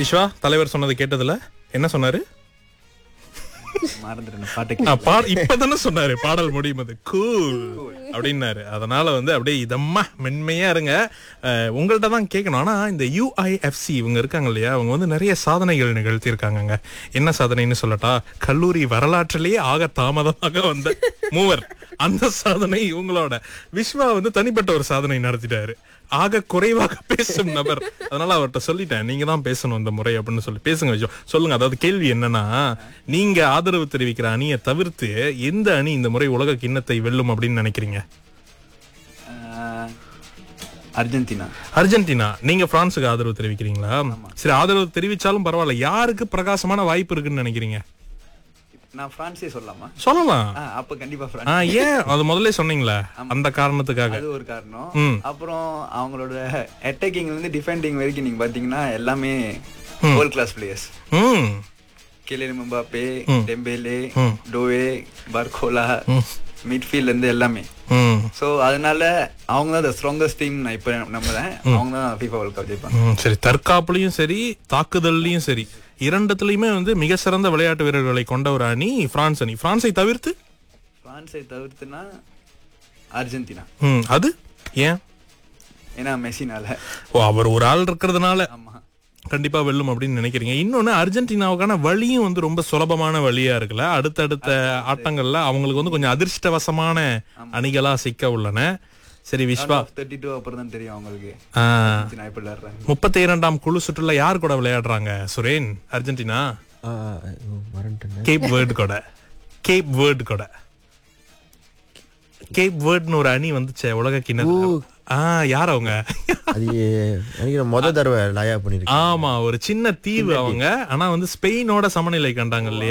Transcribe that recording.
விஸ்வா தலைவர் சொன்னது கேட்டதுல என்ன சொன்னாரு மறந்துட்டேன் பாட்டு ஆ, பா- இப்பதானே சொன்னாரு பாடல் முடியும் அது கூல் அப்படின்னாரு அதனால வந்து அப்படியே இதம்மா மென்மையா இருங்க அஹ், உங்கள்ட்ட தான் கேட்கணும் ஆனா இந்த யூஐஎஃப்சி இவங்க இருக்காங்க இல்லையா அவங்க வந்து நிறைய சாதனைகள் நிகழ்த்தி இருக்காங்கங்க என்ன சாதனைன்னு சொல்லட்டா கல்லூரி வரலாற்றிலேயே ஆக தாமதமாக வந்த மூவர் அந்த சாதனை இவங்களோட விஸ்வா வந்து தனிப்பட்ட ஒரு சாதனை நடத்திட்டாரு ஆக குறைவாக பேசும் நபர் அதனால அவர்கிட்ட சொல்லிட்டேன் நீங்க தான் பேசணும் இந்த முறை அப்படின்னு சொல்லி பேசுங்க விஜய் சொல்லுங்க அதாவது கேள்வி என்னன்னா நீங்க ஆதரவு தெரிவிக்கிற அணியை தவிர்த்து எந்த அணி இந்த முறை உலக கிண்ணத்தை வெல்லும் அப்படின்னு நினைக்கிறீங்க அர்ஜென்டினா அர்ஜென்டினா நீங்க பிரான்ஸுக்கு ஆதரவு தெரிவிக்கிறீங்களா சரி ஆதரவு தெரிவிச்சாலும் பரவாயில்ல யாருக்கு பிரகாசமான வாய்ப்பு இருக்குன்னு நினைக்கிறீங்க நான் பிரான்ஸே சொல்லலாமா சொல்லலாம் ஆ, அப்ப கண்டிப்பா ஆ, பிரான்ஸ் ஏன் அது முதல்ல சொன்னீங்களே அந்த காரணத்துக்காக அது ஒரு காரணம் ம். அப்புறம் அவங்களோட அட்டாக்கிங்ல இருந்து டிஃபெண்டிங் வரைக்கும் நீங்க பாத்தீங்கன்னா எல்லாமே வேர்ல்ட் கிளாஸ் பிளேயர்ஸ் ம் Kylian Mbappe Dembele Doue Barcola மிட்ஃபீல்ட்ல இருந்து எல்லாமே ம் சோ அதனால அவங்க தான் ஸ்ட்ராங்கஸ்ட் டீம் நான் இப்ப நம்புறேன் அவங்க தான் FIFA வேர்ல்ட் கப் ஜெயிப்பாங்க ம், சரி தற்காப்புலயும் சரி தாக்குதல்லையும் சரி இரண்டுத்துலயுமே வந்து மிக சிறந்த விளையாட்டு வீரர்களை கொண்ட ஒரு அணி பிரான்ஸ் அணி பிரான்ஸை தவிர்த்து பிரான்ஸை தவிர்த்துனா அர்ஜென்டினா ம், அது ஏன் ஏன்னா மெஸ்ஸினால ஓ அவர் ஒரு ஆள் இருக்கிறதுனால ஆமா கண்டிப்பா வெல்லும் அப்படின்னு நினைக்கிறீங்க இன்னொன்னு அர்ஜென்டினாவுக்கான வழியும் வந்து ரொம்ப சுலபமான வழியா இருக்குல்ல அடுத்தடுத்த ஆட்டங்கள்ல அவங்களுக்கு வந்து கொஞ்சம் அதிர்ஷ்டவசமான அணிகளா சிக்க உள்ளன சரி விஸ்வா தேர்ட்டி டூ அப்புறம் தான் தெரியும் அவங்களுக்கு ஆ, நான் எப்படி விளையாடுறாங்க முப்பத்தி இரண்டாம் குழு சுற்றுல யார் கூட விளையாடுறாங்க சுரேன் அர்ஜென்டினா ஆ, ஐயோ, மறந்துட்டேனே. கேப் வேர்டு கூட கேப் வேர்டு கூட கேப் வேர்ட்னு ஒரு அணி வந்துச்சே உலக கிண்ணத்துல ஆ யார் அவங்க அது நினைக்கிறேன் முத தடவை லயா பண்ணிருக்கேன் ஆமா ஒரு சின்ன தீவு அவங்க ஆனா வந்து ஸ்பெயினோட சமநிலை கண்டாங்க இல்லையா